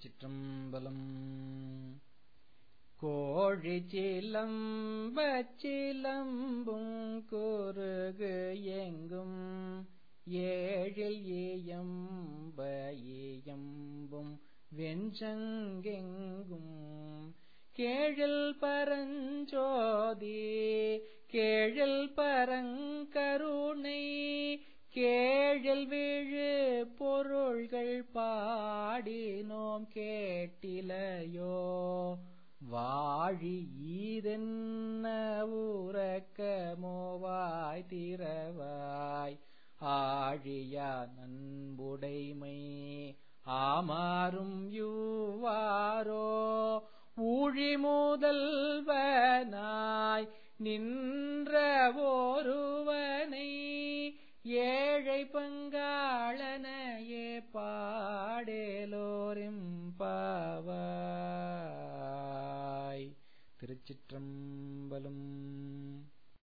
திருச்சிற்றம்பலம் கோழி சிலம்பச் சிலம்பும் குறுகு எங்கும் ஏழில் இயம்ப இயம்பும் வெஞ்சங்கெங்கும் கேழில் பரஞ்சோதி கேழில் பரங்கருணை கேழில் விழு பொருள்கள் பாடினோம் கேட்டிலையோ வாழி ஈதென்ன ஊரக்கமோவாய் திறவாய் ஆழியா நண்புடைமை ஆமாறும் யுவாரோ ஊழி முதல்வனாய் நின்ற ஒருவனை ஏழை பங்காளனையே பாடேலோரிம்பாவாய் திருச்சிற்றம்பலம்